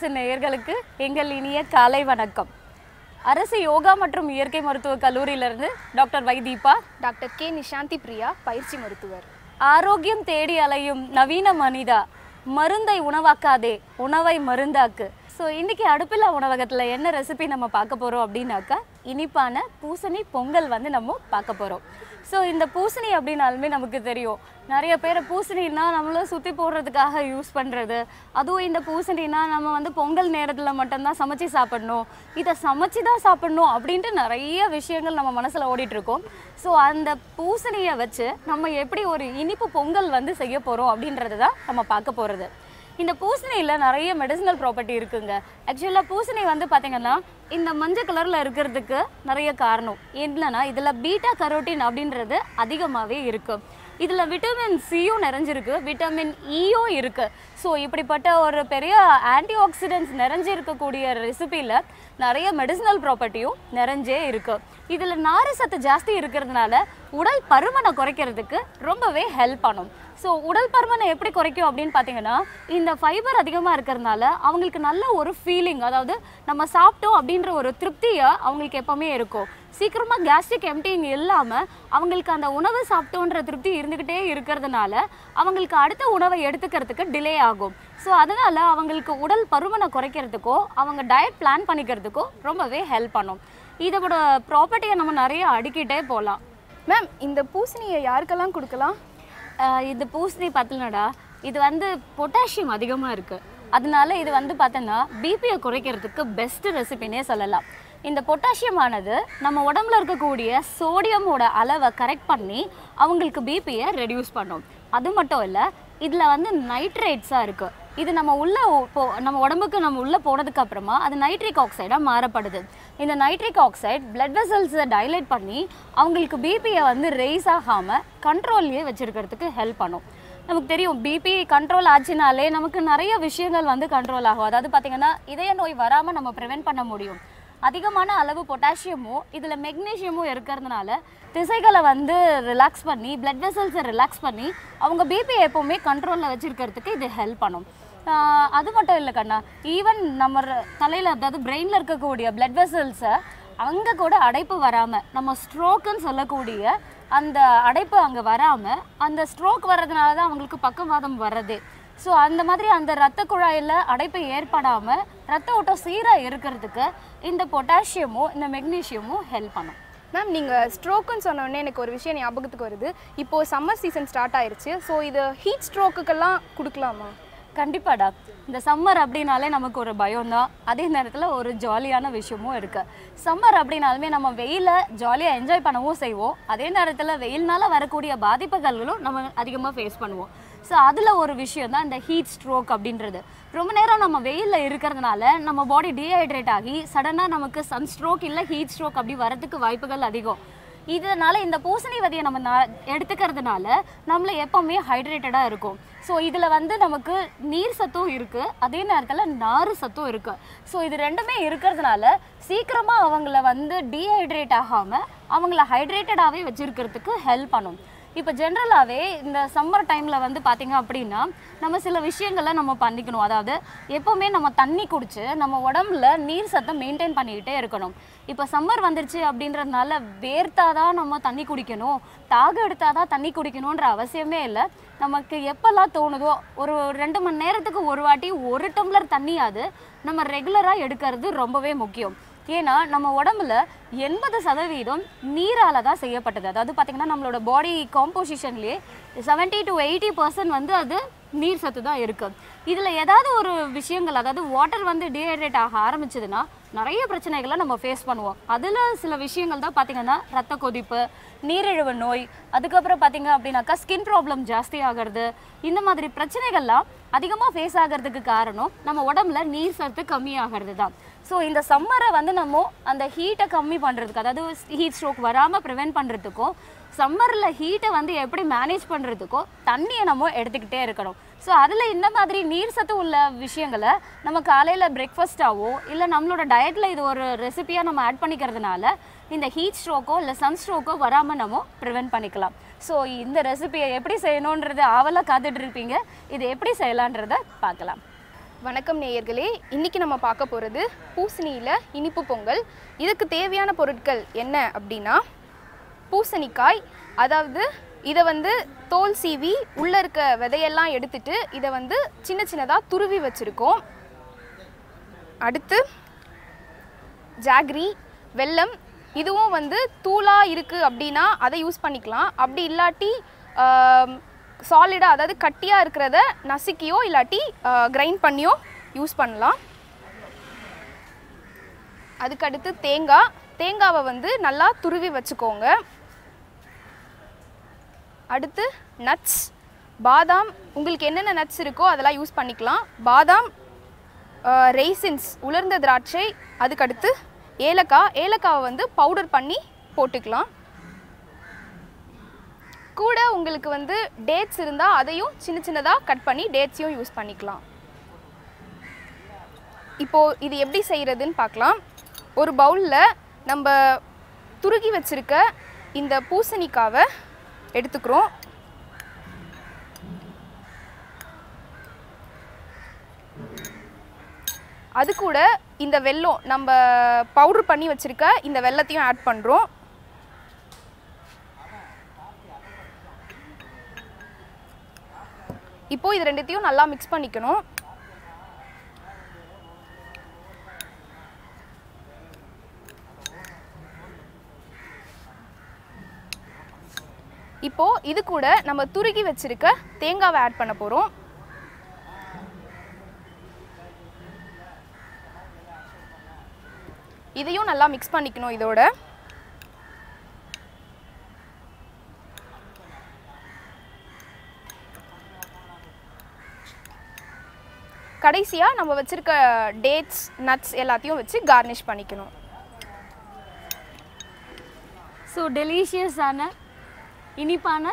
அரசு நேயர்களுக்கு எங்கள் இனிய காலை வணக்கம் அரசு யோகா மற்றும் இயற்கை மருத்துவ கல்லூரியிலிருந்து doctor Y Deepa doctor K Nishanthi Priya பயிற்சி மருத்துவர் ஆரோக்கியம் தேடி அலையும் நவீன மனிதா மருந்தை உணவாக்காதே உணவை மருந்தாக்கு ஸோ இன்னைக்கு அடுப்பில்லா உணவகத்தில் என்ன ரெசிபி நம்ம பார்க்க போகிறோம் அப்படின்னாக்கா இனிப்பான பூசணி பொங்கல் வந்து நம்ம பார்க்க போகிறோம் ஸோ இந்த பூசணி அப்படின்னாலுமே நமக்கு தெரியும் நிறைய பேர் பூசணின்னா நம்மளும் சுற்றி போடுறதுக்காக யூஸ் பண்ணுறது அதுவும் இந்த பூசணினா நம்ம வந்து பொங்கல் நேரத்தில் மட்டும்தான் சமைச்சு சாப்பிடணும் இதை சமைச்சு தான் சாப்பிடணும் அப்படின்ட்டு நிறைய விஷயங்கள் நம்ம மனசில் ஓடிட்டுருக்கோம் ஸோ அந்த பூசணியை வச்சு நம்ம எப்படி ஒரு இனிப்பு பொங்கல் வந்து செய்ய போகிறோம் அப்படின்றது தான் நம்ம பார்க்க போகிறது இந்த பூசணியில் நிறைய மெடிசினல் ப்ராப்பர்ட்டி இருக்குங்க ஆக்சுவலாக பூசணி வந்து பார்த்திங்கன்னா இந்த மஞ்சள் கலரில் இருக்கிறதுக்கு நிறைய காரணம் என்னன்னா இதில் பீட்டா கரோட்டின் அப்படின்றது அதிகமாகவே இருக்குது இதில் விட்டமின் சியும் நிறைஞ்சிருக்கு விட்டமின் ஈயும் இருக்குது ஸோ இப்படிப்பட்ட ஒரு பெரிய ஆன்டி ஆக்சிடென்ட்ஸ் நிறைஞ்சிருக்கக்கூடிய ரெசிபியில் நிறைய மெடிசினல் ப்ராப்பர்ட்டியும் நிறைஞ்சே இருக்குது இதில் நாறு சத்து ஜாஸ்தி இருக்கிறதுனால உடல் பருமனை குறைக்கிறதுக்கு ரொம்பவே ஹெல்ப் பண்ணும் ஸோ உடல் பருமனை எப்படி குறைக்கும் அப்படின்னு பார்த்தீங்கன்னா இந்த ஃபைபர் அதிகமாக இருக்கிறதுனால அவங்களுக்கு நல்ல ஒரு ஃபீலிங் அதாவது நம்ம சாப்பிட்டோம் அப்படின்ற ஒரு திருப்தியை அவங்களுக்கு எப்போவுமே இருக்கும் சீக்கிரமாக கேஸ்ட்ரிக் எம்டிங் இல்லாமல் அவங்களுக்கு அந்த உணவு சாப்பிட்டோன்ற திருப்தி இருந்துக்கிட்டே இருக்கிறதுனால அவங்களுக்கு அடுத்த உணவை எடுத்துக்கிறதுக்கு டிலே ஆகும் ஸோ அதனால் அவங்களுக்கு உடல் பருமனை குறைக்கிறதுக்கோ அவங்க டயட் பிளான் பண்ணிக்கிறதுக்கோ ரொம்பவே ஹெல்ப் பண்ணும் இதோட ப்ராப்பர்ட்டியை நம்ம நிறைய அடுக்கிட்டே போகலாம் மேம் இந்த பூசணியை யாருக்கெல்லாம் கொடுக்கலாம் ஆஹ் இது பூசணி பார்த்தலடா இது வந்து பொட்டாசியம் அதிகமாக இருக்குது அதனால இது வந்து பார்த்தோன்னா பிபியை குறைக்கிறதுக்கு பெஸ்ட் ரெசிபினே சொல்லலாம் இந்த பொட்டாசியம் ஆனது நம்ம உடம்புல இருக்கக்கூடிய சோடியமோட அளவை கரெக்ட் பண்ணி அவங்களுக்கு பிபியை ரெடியூஸ் பண்ணும் அது மட்டும் இல்லை இதில் வந்து நைட்ரேட்ஸாக இருக்குது இது நம்ம உள்ள போ நம்ம உடம்புக்கு நம்ம உள்ளே போனதுக்கு அப்புறமா அது நைட்ரிக் ஆக்சைடாக மாறப்படுது இந்த நைட்ரிக் ஆக்சைடு பிளட் வெசல்ஸை டைலேட் பண்ணி அவங்களுக்கு பிபியை வந்து ரெய்ஸ் ஆகாமல் கண்ட்ரோல்லையே வச்சுருக்கிறதுக்கு ஹெல்ப் பண்ணும் நமக்கு தெரியும் பிபி கண்ட்ரோல் ஆச்சுனாலே நமக்கு நிறைய விஷயங்கள் வந்து கண்ட்ரோல் ஆகும் அதாவது பார்த்திங்கன்னா இதய நோய் வராமல் நம்ம ப்ரிவென்ட் பண்ண முடியும் அதிகமான அளவு பொட்டாசியமும் இதில் மெக்னீஷியமும் இருக்கிறதுனால திசைகளை வந்து ரிலாக்ஸ் பண்ணி பிளட் வெசல்ஸை ரிலாக்ஸ் பண்ணி அவங்க பிபி எப்போவுமே கண்ட்ரோலில் வச்சுருக்கிறதுக்கு இது ஹெல்ப் பண்ணும் ஆஹ் அது மட்டும் இல்லை கண்ணா ஈவன் நம்ம தலையில் அதாவது பிரெயினில் இருக்கக்கூடிய பிளட் வெசல்ஸை அங்கே கூட அடைப்பு வராமல் நம்ம ஸ்ட்ரோக்குன்னு சொல்லக்கூடிய அந்த அடைப்பு அங்கே வராமல் அந்த ஸ்ட்ரோக் வர்றதுனால தான் அவங்களுக்கு பக்கவாதம் வர்றதே ஸோ அந்த மாதிரி அந்த ரத்த குழாயில் அடைப்பு ஏற்படாமல் ரத்த ஓட்டம் சீராக இருக்கிறதுக்கு இந்த பொட்டாசியமும் இந்த மெக்னீஷியமும் ஹெல்ப் பண்ணும் மேம் நீங்கள் ஸ்ட்ரோக்குன்னு சொன்ன உடனே எனக்கு ஒரு விஷயம் ஞாபகத்துக்கு வருது இப்போது சம்மர் சீசன் ஸ்டார்ட் ஆயிருச்சு ஸோ இது ஹீட் ஸ்ட்ரோக்குக்கெல்லாம் கொடுக்கலாமா கண்டிப்பாடா இந்த சம்மர் அப்படின்னாலே நமக்கு ஒரு பயம்தான் அதே நேரத்தில் ஒரு ஜாலியான விஷயமும் இருக்குது சம்மர் அப்படின்னாலுமே நம்ம வெயிலை ஜாலியாக என்ஜாய் பண்ணவும் செய்வோம் அதே நேரத்தில் வெயில்னால வரக்கூடிய பாதிப்புகளும் நம்ம அதிகமாக ஃபேஸ் பண்ணுவோம் ஸோ அதில் ஒரு விஷயம் தான் இந்த ஹீட் ஸ்ட்ரோக் அப்படின்றது ரொம்ப நேரம் நம்ம வெயிலில் இருக்கிறதுனால நம்ம பாடி டீஹைட்ரேட் ஆகி சடனாக நமக்கு சன் ஸ்ட்ரோக் இல்லை ஹீட் ஸ்ட்ரோக் அப்படி வரதுக்கு வாய்ப்புகள் அதிகம் இதனால இந்த பூசணி விதையை நம்ம நா- எடுத்துக்கிறதுனால நம்மள எப்பவுமே ஹைட்ரேட்டடாக இருக்கும் ஸோ இதில் வந்து நமக்கு நீர் சத்தும் இருக்குது அதே நேரத்தில் நாறு சத்தும் இருக்குது ஸோ இது ரெண்டுமே இருக்கிறதுனால சீக்கிரமாக அவங்கள வந்து டீஹைட்ரேட் ஆகாமல் அவங்கள ஹைட்ரேட்டடாகவே வச்சுருக்கிறதுக்கு ஹெல்ப் பண்ணும் இப்போ ஜென்ரலாகவே இந்த சம்மர் டைமில் வந்து பார்த்திங்க அப்படின்னா நம்ம சில விஷயங்களை நம்ம பண்ணிக்கணும் அதாவது எப்போவுமே நம்ம தண்ணி குடிச்சு நம்ம உடம்புல நீர் சத்தை மெயின்டைன் பண்ணிக்கிட்டே இருக்கணும் இப்போ சம்மர் வந்துருச்சு அப்படின்றதுனால வேர்த்தாதான் நம்ம தண்ணி குடிக்கணும் தாகம் எடுத்தாதான் தண்ணி குடிக்கணுன்ற அவசியமே இல்லை நமக்கு எப்போல்லாம் தோணுதோ ஒரு ரெண்டு மணி நேரத்துக்கு ஒரு வாட்டி ஒரு டம்ளர் தண்ணியாவது நம்ம ரெகுலராக எடுக்கிறது ரொம்பவே முக்கியம் ஏன்னா நம்ம உடம்புல எண்பது சதவீதம் நீரால தான் செய்யப்பட்டது அதாவது பார்த்திங்கன்னா நம்மளோட பாடி காம்போசிஷன்லேயே செவன்ட்டி டு எயிட்டி பர்சன்ட் வந்து அது நீர் சத்து தான் இருக்குது இதில் ஏதாவது ஒரு விஷயங்கள் அதாவது வாட்டர் வந்து டீஹைட்ரேட் ஆக ஆரம்பிச்சதுன்னா நிறைய பிரச்சனைகளை நம்ம ஃபேஸ் பண்ணுவோம் அதில் சில விஷயங்கள் தான் பார்த்திங்கன்னா ரத்த கொதிப்பு நீரிழிவு நோய் அதுக்கப்புறம் பார்த்திங்க அப்படின்னாக்கா ஸ்கின் ப்ராப்ளம் ஜாஸ்தி ஆகிறது இந்த மாதிரி பிரச்சனைகள்லாம் அதிகமாக ஃபேஸ் ஆகிறதுக்கு காரணம் நம்ம உடம்புல நீர் சத்து கம்மியாகிறது தான் ஸோ இந்த சம்மரை வந்து நம்ம அந்த ஹீட்டை கம்மி பண்ணுறதுக்கு அதாவது ஹீட் ஸ்ட்ரோக் வராமல் ப்ரிவென்ட் பண்ணுறதுக்கும் சம்மரில் ஹீட்டை வந்து எப்படி மேனேஜ் பண்ணுறதுக்கோ தண்ணியை நம்ம எடுத்துக்கிட்டே இருக்கணும் ஸோ அதில் இந்த மாதிரி நீர் சத்து உள்ள விஷயங்களை நம்ம காலையில் பிரேக்ஃபாஸ்ட்டாவோ இல்லை நம்மளோட டயட்டில் இது ஒரு ரெசிபியாக நம்ம ஆட் பண்ணிக்கிறதுனால இந்த ஹீட் ஸ்ட்ரோக்கோ இல்லை சன் ஸ்ட்ரோக்கோ வராமல் நம்ம ப்ரிவென்ட் பண்ணிக்கலாம் ஸோ இந்த ரெசிபியை எப்படி செய்யணுன்றது ஆவலாக காத்துட்டு இருப்பீங்க இது எப்படி செய்யலான்றதை பார்க்கலாம் வணக்கம் நேயர்களே இன்னைக்கு நம்ம பார்க்க போகிறது பூசணியில் இனிப்பு பொங்கல் இதுக்கு தேவையான பொருட்கள் என்ன அப்படின்னா பூசணிக்காய் அதாவது இதை வந்து தோல் சீவி உள்ளே இருக்க விதையெல்லாம் எடுத்துட்டு இதை வந்து சின்ன சின்னதாக துருவி வச்சுருக்கோம் அடுத்து ஜாக்ரி வெல்லம் இதுவும் வந்து தூளாக இருக்குது அப்படின்னா அதை யூஸ் பண்ணிக்கலாம் அப்படி இல்லாட்டி சாலிடாக அதாவது கட்டியாக இருக்கிறத நசுக்கியோ இல்லாட்டி கிரைண்ட் பண்ணியோ யூஸ் பண்ணலாம் அதுக்கடுத்து தேங்காய் தேங்காவை வந்து நல்லா துருவி வச்சுக்கோங்க அடுத்து நட்ஸ் பாதாம் உங்களுக்கு என்னென்ன நட்ஸ் இருக்கோ அதெல்லாம் யூஸ் பண்ணிக்கலாம் பாதாம் ரெய்சின்ஸ் உலர்ந்த திராட்சை அதுக்கடுத்து ஏலக்காய் ஏலக்காவை வந்து பவுடர் பண்ணி போட்டுக்கலாம் கூட உங்களுக்கு வந்து டேட்ஸ் இருந்தால் அதையும் சின்ன சின்னதாக கட் பண்ணி டேட்ஸையும் யூஸ் பண்ணிக்கலாம் இப்போது இது எப்படி செய்கிறதுன்னு பார்க்கலாம் ஒரு பவுலில் நம்ம துருகி வச்சிருக்க இந்த பூசணிக்காவை எடுத்துக்கிறோம் அது கூட இந்த வெல்லம் நம்ம பவுடர் பண்ணி வச்சிருக்க இந்த வெல்லத்தையும் ஆட் பண்ணுறோம் இப்போ இது ரெண்டுத்தையும் நல்லா மிக்ஸ் பண்ணிக்கணும் இப்போ இது கூட நம்ம துருகி வச்சிருக்க தேங்காவை ஆட் பண்ண போறோம் இதையும் நல்லா மிக்ஸ் பண்ணிக்கணும் இதோட கடைசியாக நம்ம வச்சிருக்க டேட்ஸ் நட்ஸ் எல்லாத்தையும் வச்சு கார்னிஷ் பண்ணிக்கணும் ஸோ டெலிஷியஸான இனிப்பான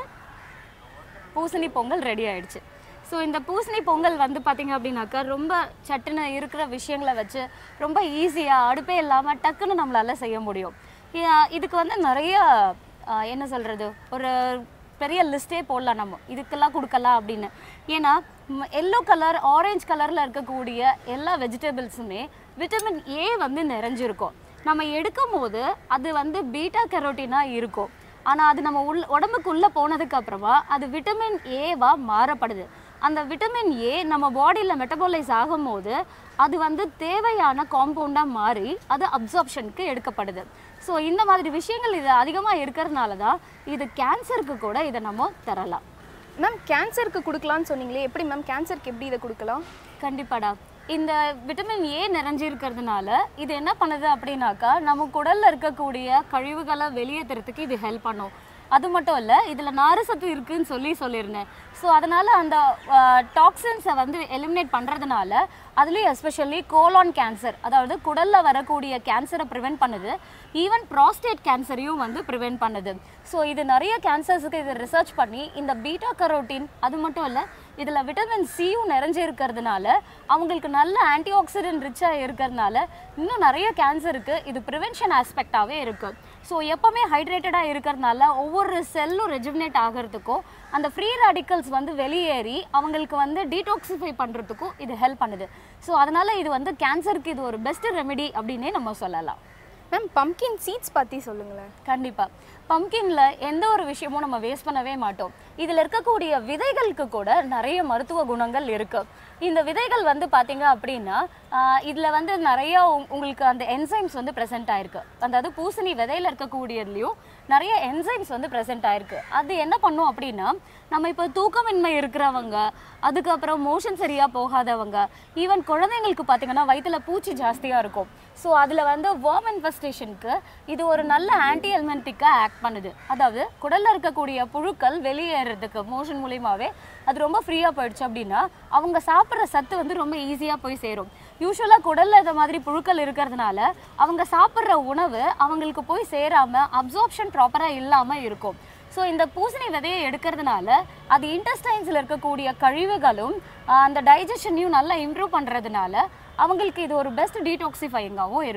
பூசணி பொங்கல் ரெடி ஆயிடுச்சு ஸோ இந்த பூசணி பொங்கல் வந்து பார்த்திங்க அப்படின்னாக்கா ரொம்ப சட்டுன்னு இருக்கிற விஷயங்களை வச்சு ரொம்ப ஈஸியாக அடுப்பே இல்லாமல் டக்குன்னு நம்மளால செய்ய முடியும் இ- இதுக்கு வந்து நிறைய ஆஹ், என்ன சொல்கிறது ஒரு பெரிய லிஸ்ட்டே போடலாம் நம்ம இதுக்கெல்லாம் கொடுக்கலாம் அப்படின்னு ஏன்னா எல்லோ கலர் ஆரஞ்சு கலரில் இருக்கக்கூடிய எல்லா வெஜிடபிள்ஸுமே விட்டமின் ஏ வந்து நிறைஞ்சிருக்கும் நம்ம எடுக்கும் போது அது வந்து பீட்டா கெரோட்டினாக இருக்கும் ஆனால் அது நம்ம உள் உடம்புக்குள்ளே போனதுக்கு அப்புறமா அது விட்டமின் ஏவா மாறப்படுது அந்த விட்டமின் ஏ நம்ம பாடியில் மெட்டபாலைஸ் ஆகும்போது அது வந்து தேவையான காம்பவுண்டாக மாறி அது அப்சார்ப்ஷனுக்கு எடுக்கப்படுது ஸோ இந்த மாதிரி விஷயங்கள் இது அதிகமாக இருக்கிறதுனால தான் இது கேன்சருக்கு கூட இதை நம்ம தரலாம் மேம் கேன்சருக்கு கொடுக்கலான்னு சொன்னீங்களே எப்படி மேம் கேன்சருக்கு எப்படி இதை கொடுக்கலாம் கண்டிப்பாடா இந்த விட்டமின் ஏ நிறைஞ்சிருக்கிறதுனால இது என்ன பண்ணுது அப்படின்னாக்கா நம்ம குடல்ல இருக்கக்கூடிய கழிவுகளை வெளியேற்றுறதுக்கு இது ஹெல்ப் பண்ணும் அது மட்டும் இல்லை இதில் நாறு சத்து இருக்குன்னு சொல்லி சொல்லியிருந்தேன் ஸோ அதனால் அந்த டாக்ஸின்ஸை வந்து எலிமினேட் பண்ணுறதுனால அதுலேயும் எஸ்பெஷலி கோலான் கேன்சர் அதாவது குடலில் வரக்கூடிய கேன்சரை ப்ரிவென்ட் பண்ணுது ஈவன் ப்ராஸ்டேட் கேன்சரையும் வந்து ப்ரிவென்ட் பண்ணுது ஸோ இது நிறைய கேன்சர்ஸுக்கு இது ரிசர்ச் பண்ணி இந்த பீட்டா கரோட்டின் அது மட்டும் இல்லை இதில் விட்டமின் சியும் நிறைஞ்சு இருக்கிறதுனால அவங்களுக்கு நல்ல ஆன்டி ஆக்சிடென்ட் ரிச்சாக இருக்கிறதுனால இன்னும் நிறைய கேன்சருக்கு இது ப்ரிவென்ஷன் ஆஸ்பெக்டாகவே இருக்குது ஸோ எப்போவுமே ஹைட்ரேட்டடாக இருக்கிறதுனால ஒவ்வொரு செல்லும் ரெஜுமினேட் ஆகிறதுக்கும் அந்த ஃப்ரீ ராடிக்கல்ஸ் வந்து வெளியேறி அவங்களுக்கு வந்து டீடாக்சிஃபை பண்ணுறதுக்கும் இது ஹெல்ப் பண்ணுது ஸோ அதனால் இது வந்து கேன்சருக்கு இது ஒரு பெஸ்ட் ரெமெடி அப்படின்னே நம்ம சொல்லலாம் மேம் பம்கின் சீட்ஸ் பற்றி சொல்லுங்களேன் கண்டிப்பாக பம்கின்ல எந்த ஒரு விஷயமும் நம்ம வேஸ்ட் பண்ணவே மாட்டோம் இதில் இருக்கக்கூடிய விதைகளுக்கு கூட நிறைய மருத்துவ குணங்கள் இருக்கு இந்த விதைகள் வந்து பார்த்தீங்க அப்படின்னா ஆஹ் இதுல வந்து நிறைய உங்- உங்களுக்கு அந்த என்சைம்ஸ் வந்து ப்ரெசென்ட் ஆயிருக்கு அதாவது பூசணி விதையில இருக்கக்கூடியதுலையும் நிறைய என்சைம்ஸ் வந்து ப்ரெசென்ட் ஆயிருக்கு அது என்ன பண்ணும் அப்படின்னா நம்ம இப்போ தூக்கமின்மை இருக்கிறவங்க அதுக்கப்புறம் மோஷன் சரியா போகாதவங்க ஈவன் குழந்தைங்களுக்கு பார்த்தீங்கன்னா வயித்துல பூச்சி ஜாஸ்தியா இருக்கும் ஸோ அதில் வந்து வார்ம் இன்ஃபெஸ்டேஷனுக்கு இது ஒரு நல்ல ஆன்டி எல்மெண்டிக்காக ஆக்ட் பண்ணுது அதாவது குடலில் இருக்கக்கூடிய புழுக்கள் வெளியேறதுக்கு மோஷன் மூலியமாகவே அது ரொம்ப ஃப்ரீயாக போயிடுச்சு அப்படின்னா அவங்க சாப்பிட்ற சத்து வந்து ரொம்ப ஈஸியாக போய் சேரும் யூஸ்வலாக குடலில் இந்த மாதிரி புழுக்கள் இருக்கிறதுனால அவங்க சாப்பிட்ற உணவு அவங்களுக்கு போய் சேராமல் அப்சார்ப்ஷன் ப்ராப்பராக இல்லாமல் இருக்கும் ஸோ இந்த பூசணி விதையை எடுக்கிறதுனால அது இன்டெஸ்டைன்ஸில் இருக்கக்கூடிய கழிவுகளும் ஆஹ், அந்த டைஜஷனையும் நல்லா இம்ப்ரூவ் பண்ணுறதுனால அவங்களுக்கு இது ஒரு பெஸ்ட் டீடாக்சிஃபைங்காகவும் இருக்கும்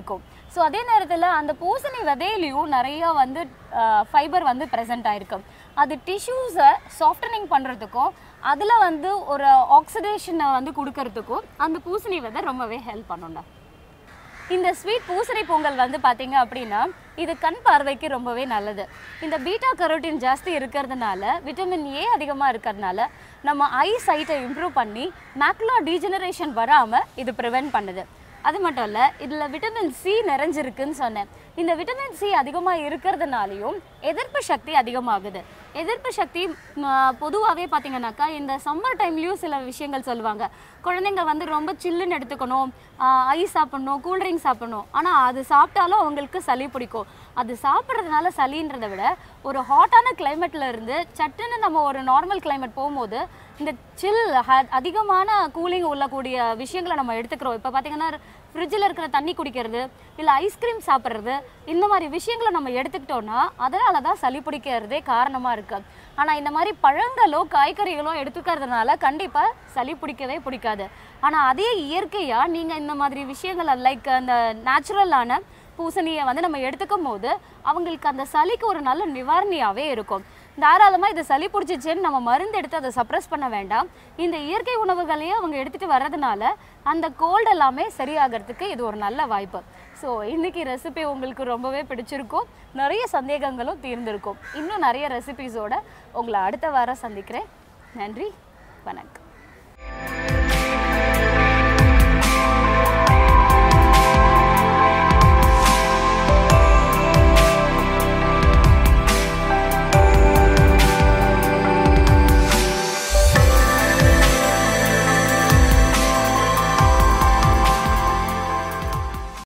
ஸோ அதே நேரத்தில் அந்த பூசணி விதையிலையும் நிறைய வந்து ஃபைபர் வந்து ப்ரெசென்ட் ஆயிருக்கும் அது டிஷ்யூஸை சாஃப்டனிங் பண்ணுறதுக்கும் அதில் வந்து ஒரு ஆக்சிடேஷனை வந்து கொடுக்கறதுக்கும் அந்த பூசணி விதை ரொம்பவே ஹெல்ப் பண்ணும்டா இந்த ஸ்வீட் பூசணி பொங்கல் வந்து பார்த்தீங்க அப்படின்னா இது கண் பார்வைக்கு ரொம்பவே நல்லது இந்த பீட்டா கரோட்டின் ஜாஸ்தி இருக்கிறதுனால விட்டமின் ஏ அதிகமாக இருக்கிறதுனால நம்ம ஐ சைட்டை இம்ப்ரூவ் பண்ணி மேக்லா டீஜெனரேஷன் வராமல் இது ப்ரிவென்ட் பண்ணுது அது மட்டும் இல்லை இதில் விட்டமின் சி நிறைஞ்சிருக்குன்னு சொன்னேன் இந்த விட்டமின் சி அதிகமாக இருக்கிறதுனாலையும் எதிர்ப்பு சக்தி அதிகமாகுது எதிர்ப்பு சக்தி பொதுவாகவே பார்த்தீங்கன்னாக்கா இந்த சம்மர் டைம்லேயும் சில விஷயங்கள் சொல்லுவாங்க குழந்தைங்க வந்து ரொம்ப சில்லுன்னு எடுத்துக்கணும் ஐஸ் சாப்பிடணும் கூல்ட்ரிங்க் சாப்பிடணும் ஆனால் அது சாப்பிட்டாலும் அவங்களுக்கு சளி பிடிக்கும் அது சாப்பிட்றதுனால சளின்றதை விட ஒரு ஹாட்டான கிளைமேட்டில் இருந்து சட்டுன்னு நம்ம ஒரு நார்மல் கிளைமேட் போகும்போது இந்த சில் அதிகமான கூலிங் உள்ளக்கூடிய விஷயங்களை நம்ம எடுத்துக்கிறோம் இப்போ பார்த்தீங்கன்னா ஃப்ரிட்ஜில் இருக்கிற தண்ணி குடிக்கிறது இல்லை ஐஸ்கிரீம் சாப்பிட்றது இந்த மாதிரி விஷயங்களை நம்ம எடுத்துக்கிட்டோம்னா அதனால தான் சளி பிடிக்கிறதே காரணமாக இருக்குது ஆனால் இந்த மாதிரி பழங்களோ காய்கறிகளோ எடுத்துக்கிறதுனால கண்டிப்பாக சளி பிடிக்கவே பிடிக்காது ஆனால் அதே இயற்கையாக நீங்கள் இந்த மாதிரி விஷயங்களை லைக் அந்த நேச்சுரலான பூசணியை வந்து நம்ம எடுத்துக்கும் போது அவங்களுக்கு அந்த சளிக்கு ஒரு நல்ல நிவாரணியாகவே இருக்கும் தாராளமாக இது சளி பிடிச்சிச்சுன்னு நம்ம மருந்து எடுத்து அதை சப்ரஸ் பண்ண வேண்டாம் இந்த இயற்கை உணவுகளையே அவங்க எடுத்துகிட்டு வர்றதுனால அந்த கோல்டு எல்லாமே சரியாகிறதுக்கு இது ஒரு நல்ல வாய்ப்பு ஸோ இன்னைக்கு ரெசிபி உங்களுக்கு ரொம்பவே பிடிச்சிருக்கும் நிறைய சந்தேகங்களும் தீர்ந்திருக்கும் இன்னும் நிறைய ரெசிபிஸோட உங்களை அடுத்த வாரம் சந்திக்கிறேன் நன்றி வணக்கம்